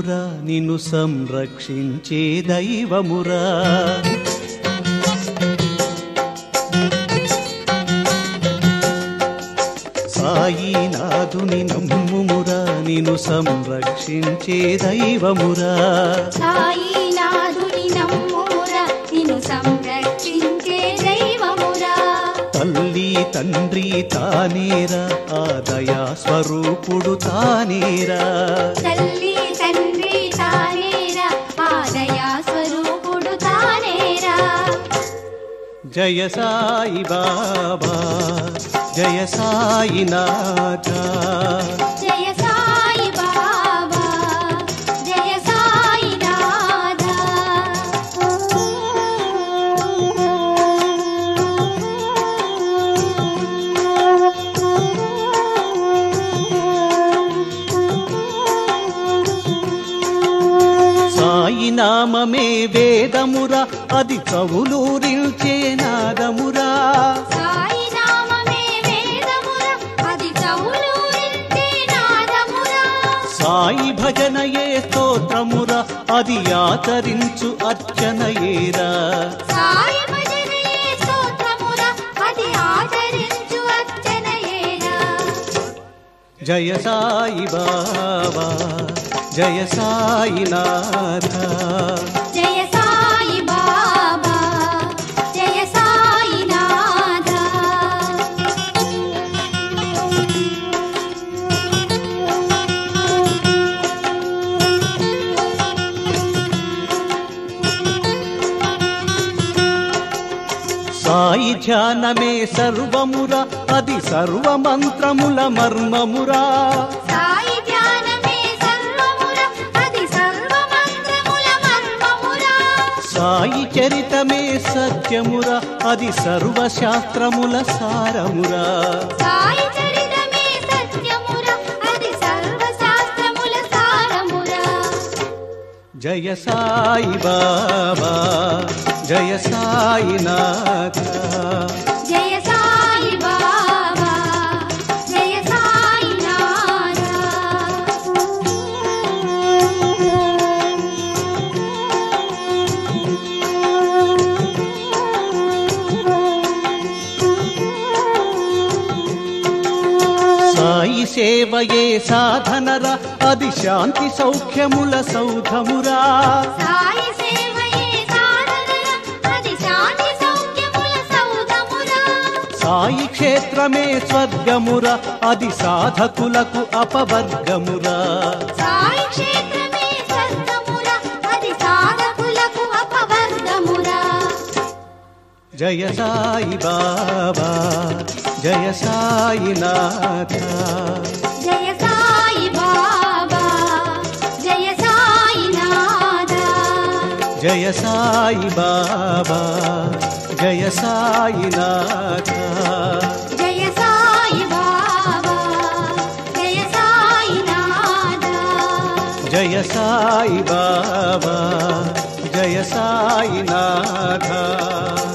దైవమురా నిన్ను సంరక్షించే దైవమురా సాయినాథుని నమ్ముమురా నిన్ను సంరక్షించే దైవమురా సాయినాథుని నమ్మురా నిన్ను సంరక్షించే దైవమురా తల్లి తండ్రి తానేరా ఆ దయా స్వరూపుడు తానేరా తల్లి తండ్రి తానేరా ఆ దయా స్వరూపుడు తానేరా జయ సాయి బాబా జయ సాయినాథ జయ సాయి బాబా జయ సాయి నాథ సాయి నామమే వేదమురా అది కవులూరిల్చే నాదమురా సాయి నామమే వేదమురా అది చౌలూరించే నాదమురా సాయి భజనయే స్తోత్రమురా అది ఆచరించు అర్చనయేరా సాయి భజనయే స్తోత్రమురా అది ఆచరించు అర్చనయేరా జయ సాయి బాబా జయ సాయినాథ జయ సాయి బాబా జయ సాయి నాథ సాయి ధ్యానమే సర్వమురా అది సర్వమంత్రముల మర్మమురా సాయి ధ్యానమే సర్వమురా అది సర్వమంత్రముల మర్మమురా సాయి చరితమే సత్యమురా అది సర్వశాస్త్రముల సారమురా సాయి చరితమే సత్యమురా అది సర్వశాస్త్రముల సారమురా జయ సాయి బాబా జయ సాయినాథ జయ సాయి బాబా జయ సాయి నాథ సాయి సేవయే సాధనరా అది శాంతి సౌఖ్యముల సౌధమురా సాయి సేవయే సాధనరా అది శాంతి సౌఖ్యముల సౌధమురా సాయి క్షేత్రమే స్వర్గమురా అది సాధకులకు అపవర్గమురా సాయి క్షేత్రమే స్వర్గమురా అది సాధకులకు అపవర్గమురా జయ సాయి బాబా జయ సాయినాథ జయ సాయి బాబా జయ సాయి నాథ జయ సాయి బాబా జయ సాయినాథ జయ సాయి బాబా జయ సాయి నాథ జయ సాయి బాబా జయ సాయినాథ